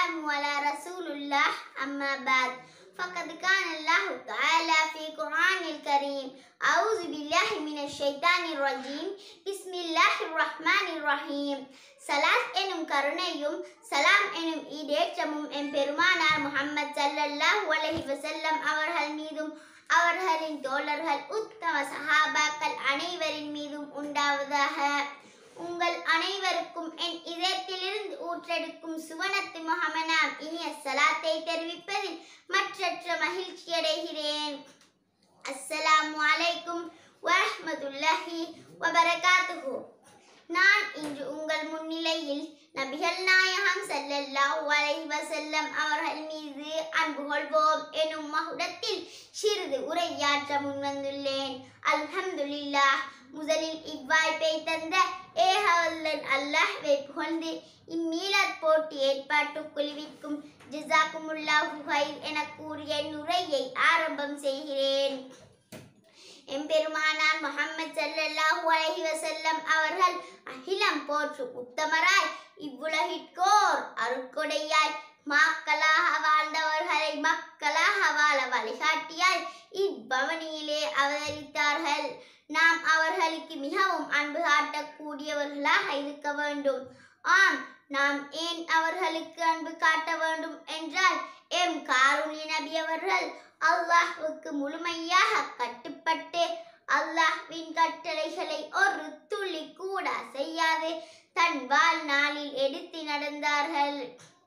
والسلام على رسول الله أما بعد فقد كان الله تعالى في القرآن الكريم أعوذ بالله من الشيطان الرجيم بسم الله الرحمن الرحيم சலாத் எனும் கருணையும் சலாம் எனும் ஈடேற்றமும் எம் பெருமானார் முஹம்மது ஸல்லல்லாஹு அலைஹி வஸல்லம் அவர்கள் மீதும் அவர்களின் தோழர்கள் உத்தம சஹாபாக்கள் அனைவரின் மீதும் உண்டாவதாக உங்கள் அனைவருக்கும் என் இதயத்திலிருந்து ஊற்றெடுக்கும் சுவனத்து முகமனாம் இனிய சலாத்தை தெரிவிப்பதில் மற்றற்ற மகிழ்ச்சி அடைகிறேன் அஸ்ஸலாமு அலைக்கும் வரஹ்மத்துல்லாஹி வபரகாத்துஹு நான் இன்று உங்கள் முன்னிலையில் நபிகள் நாயகம் ஸல்லல்லாஹு அலைஹி வஸல்லம் அவர்கள் மீது அன்பு கொள்வோம் எனும் மகுடத்தில் சிறிது உரையாற்ற முன்வந்துள்ளேன் அல்ஹம்துலில்லாஹ் முதலில் இவ்வாய்ப்பை தந்த ஏகவல்லன் அல்லாஹ்வை புகழ்ந்து இம்மீலாத் போட்டி ஏற்பாட்டு குழுவிற்கும் ஜிசாக்குமுல்லாஹு ஹைர் என கூறிய நுரையை ஆரம்பம் செய்கிறேன் எம்பெருமானார் முஹம்மது ஸல்லல்லாஹு அலைஹி வஸல்லம் அவர்கள் அகிலம் போற்று உத்தமராய் இவ்வுலகிற்கோர் அருட்கொடையாய் மாக்களாக வாழ்ந்தவர்களை மக்களாக வாழ வழிகாட்டியாய் இப்பவனியிலே அவதரித்தார்கள் நாம் அவர்களுக்கு மிகவும் அன்பு காட்டக்கூடியவர்களாக இருக்க வேண்டும் ஆம் நாம் ஏன் அவர்களுக்கு அன்பு காட்ட வேண்டும் என்றால் எம் காருண்ய நபி அவர்கள் அல்லாஹ்வுக்கு முழுமையாக கட்டுப்பட்டு அல்லாஹ்வின் கட்டளைகளை ஒரு துளி கூட செய்யாது தன் வாழ்நாளில் எடுத்து நடந்தார்கள்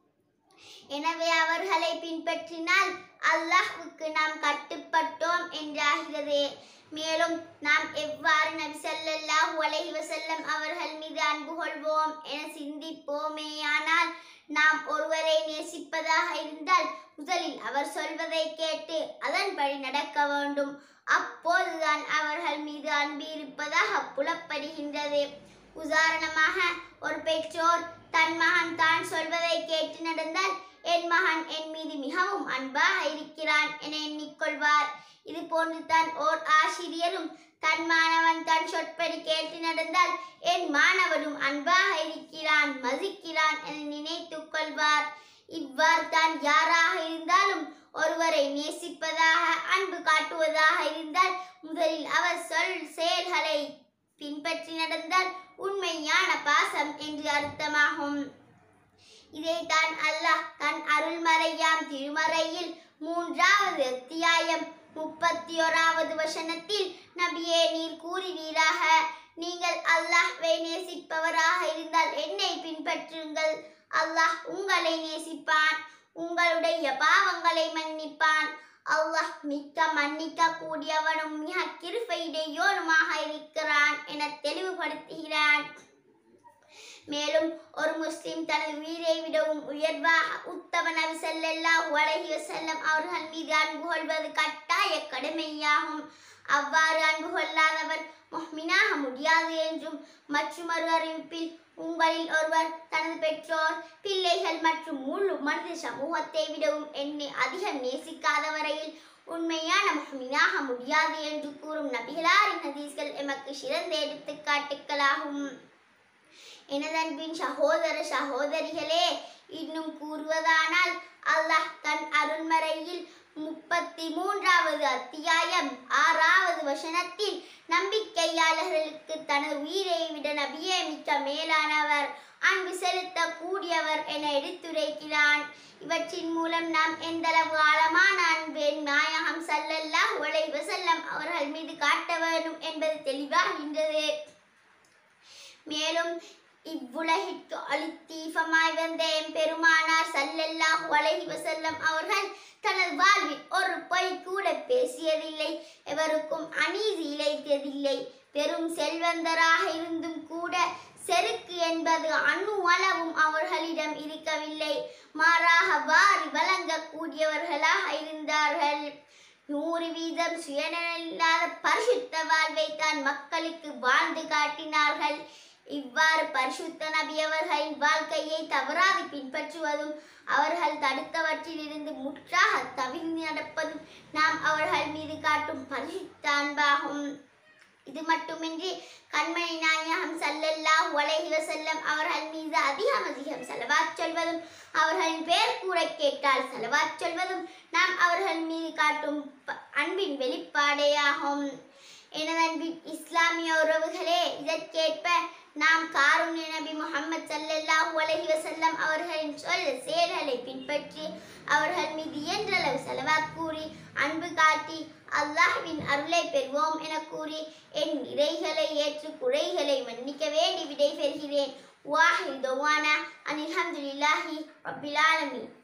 எனவே அவர்களை பின்பற்றினால் அல்லாஹ்வுக்கு நாம் கட்டுப்பட்டோம் என்றாகிறது மேலும் நாம் எவ்வாறு நபி ஸல்லல்லாஹு அலைஹி வஸல்லம் அவர்கள் மீது அன்பு கொள்வோம் என சிந்திப்போமேயானால் நாம் ஒருவரை நேசிப்பதாக இருந்தால் முதலில் அவர் சொல்வதை கேட்டு அதன்படி நடக்க வேண்டும் அப்போதுதான் அவர்கள் மீது அன்பு இருப்பதாக புலப்படுகின்றது உதாரணமாக ஒரு பெற்றோர் தன் மகன் தான் சொல்வதை கேட்டு நடந்தால் என் மகன் என் மீது மிகவும் அன்பாக இருக்கிறான் என எண்ணிக்கொள்வார் இது போன்று தான் ஓர் ஆசிரியரும் தன் மாணவன் தன் சொற்படி கேட்டு நடந்தால் என் மாணவனும் அன்பாக இருக்கிறான் மதிக்கிறான் என நினைத்துக் கொள்வார் இவ்வாறு தான் யாராக இருந்தாலும் ஒருவரை நேசிப்பதாக அன்பு காட்டுவதாக இருந்தால் முதலில் அவர் சொல் செயல்களை பின்பற்றி நடந்தால் உண்மையான பாசம் என்று அர்த்தமாகும் இதைத்தான் அல்லாஹ் தன் அருள்மறையாம் திருமறையில் மூன்றாவது அத்தியாயம் முப்பத்தி ஓராவது வசனத்தில் நபியே நீர் கூறுவீராக நீங்கள் அல்லாஹ்வை நேசிப்பவராக இருந்தால் என்னை பின்பற்றுங்கள் அல்லாஹ் உங்களை நேசிப்பான் உங்களுடைய பாவங்களை மன்னிப்பான் அல்லாஹ் மிக்க மன்னிக்க கூடியவனும் மிக கிருபையுடையோருமாக இருக்கிறான் என தெளிவுபடுத்துகிறான் மேலும் ஒரு முஸ்லிம் தனது உயிரை விடவும் உயர்வாக உத்தம நபி ஸல்லல்லாஹு அலைஹி வஸல்லம் அவர்கள் மீது அன்பு கொள்வது கட்டாய கடமையாகும் அவ்வாறு அன்பு கொள்ளாதவர் முஹ்மினாக முடியாது என்றும் மற்றொரு அறிவிப்பில் உங்களில் ஒருவர் தனது பெற்றோர் பிள்ளைகள் மற்றும் முழு மனித சமூகத்தை விடவும் என்னை அதிகம் நேசிக்காத வரையில் உண்மையான முஹ்மினாக முடியாது என்று கூறும் நபிகளாரின் ஹதீஸ்கள் எமக்கு சிறந்த எடுத்துக்காட்டுகளாகும் எனதன்பின் சகோதர சகோதரிகளே இன்னும் கூறுவதானால் அல்லாஹ் தன் அருண்மறையில் முப்பத்தி மூன்றாவது அத்தியாயம் ஆறாவது வசனத்தில் நம்பிக்கையாளர்களுக்கு தனது உயிரை விட நபியே மிக்க மேலானவர் அன்பு செலுத்த கூடியவர் என எடுத்துரைக்கிறான் இவற்றின் மூலம் நாம் எந்தளவு ஆழமான அன்பு நாயகம் ஸல்லல்லாஹு அலைஹி வஸல்லம் அவர்கள் மீது காட்ட வேண்டும் என்பது தெளிவாகின்றது மேலும் இவ்வுலகிற்கு அழித்தீபமாய் வந்த எம் பெருமானார் ஸல்லல்லாஹு அலைஹி வஸல்லம் அவர்கள் தனது வாழ்வில் ஒரு பொய் கூட பேசியதில்லை எவருக்கும் அநீதி இழைத்ததில்லை பெரும் செல்வந்தராக இருந்தும் கூட செருக்கு என்பது அணு அளவும் அவர்களிடம் இருக்கவில்லை மாறாக வாரி வழங்கக்கூடியவர்களாக இருந்தார்கள் நூறு வீதம் சுயநலமில்லாத பரிசுத்த வாழ்வை தான் மக்களுக்கு வாழ்ந்து காட்டினார்கள் இவ்வாறு பரிசுத்த நபி அவர்களின் வாழ்க்கையை தவறாது பின்பற்றுவதும் அவர்கள் தடுத்தவற்றிலிருந்து முற்றாக தவிர்ந்து நடப்பதும் நாம் அவர்கள் மீது காட்டும் பரிசுத்த அன்பாகும் இது மட்டுமின்றி கண்மணி நாயகம் ஸல்லல்லாஹு அலைஹி வஸல்லம் அவர்கள் மீது அதிகம் அதிகம் செலவாத் சொல்வதும் அவர்களின் பெயர் கூட கேட்டால் செலவாத் சொல்வதும் நாம் அவர்கள் மீது காட்டும் ப- அன்பின் வெளிப்பாடேயாகும் எனது அன்பின் இஸ்லாமிய உறவுகளே இதற்கேற்ப நாம் காருண்ய நபி முஹம்மது ஸல்லல்லாஹு அலைஹி வஸல்லம் அவர்களின் சொல் செயல்களை பின்பற்றி அவர்கள் மீது இயன்றளவு செலவாத் கூறி அன்பு காட்டி அல்லாஹ்வின் அருளை பெறுவோம் என கூறி என் நிறைகளை ஏற்று குறைகளை மன்னிக்க வேண்டி விடை பெறுகிறேன் வாஹி தவானா அனில் ஹம்துலில்லாஹி ரப்பில் ஆலமீன்